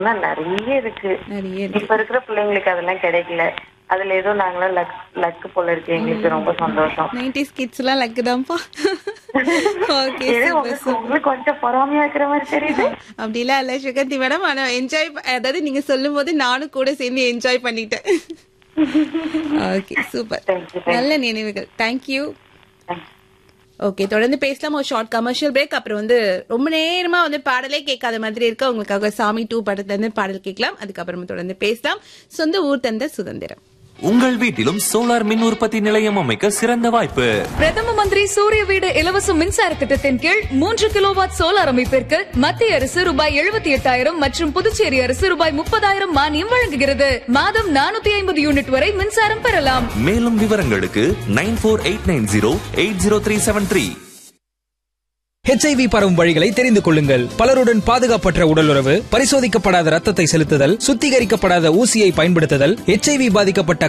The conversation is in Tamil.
ஆனா நிறைய இருக்கு நிறைய இருக்கு இப்ப இருக்கிற பிள்ளைங்களுக்கு அதெல்லாம் கிடைக்கல அதுல ஏதோ நாங்களாம் லக் லக்கு போல இருக்கு எங்களுக்கு ரொம்ப சந்தோஷம் நைன்டிஸ் கிட்ஸ் எல்லாம் லக்கு தான்ப்பா ஓகே இது சூப்பர் உங்களுக்கு உங்களுக்கு கொஞ்சம் பொறாமையா இருக்கிற மாதிரி தெரியுது அப்படிலாம் இல்ல சுகந்தி மேடம் ஆனா என்ஜாய் அதாவது நீங்க சொல்லும் போது நானும் கூட சேர்ந்து என்ஜாய் பண்ணிட்டேன் okay super Thank you, thank நல்ல நினைவுகள் தேங்க்யூ ஓகே தொடர்ந்து பேசலாம் ஒரு ஷார்ட் கமர்ஷியல் பிரேக் அப்புறம் வந்து ரொம்ப நேரமா வந்து பாடலே கேட்காத மாதிரி இருக்கு உங்களுக்காக சாமி டூ படத்துல இருந்து பாடல் கேட்கலாம் அதுக்கப்புறமா தொடர்ந்து பேசலாம் சொந்த ஊர் தந்த சுதந்திரம் உங்கள் வீட்டிலும் சோலார் மின் உற்பத்தி நிலையம் அமைக்க சிறந்த வாய்ப்பு பிரதம மந்திரி சூரிய வீடு இலவச மின்சார திட்டத்தின் கீழ் மூன்று கிலோவாட் சோலார் அமைப்பிற்கு மத்திய அரசு ரூபாய் எழுபத்தி எட்டாயிரம் மற்றும் புதுச்சேரி அரசு ரூபாய் முப்பதாயிரம் மானியம் வழங்குகிறது மாதம் நானூத்தி ஐம்பது யூனிட் வரை மின்சாரம் பெறலாம் மேலும் விவரங்களுக்கு nine four eight nine zero eight zero three seven three HIV பரவும் வழிகளை தெரிந்து கொள்ளுங்கள் பலருடன் பாதுகாப்பற்ற உடலுறவு பரிசோதிக்கப்படாத ரத்தத்தை செலுத்துதல் சுத்திகரிக்கப்படாத ஊசியை பயன்படுத்துதல் ஹெச்ஐவி பாதிக்கப்பட்ட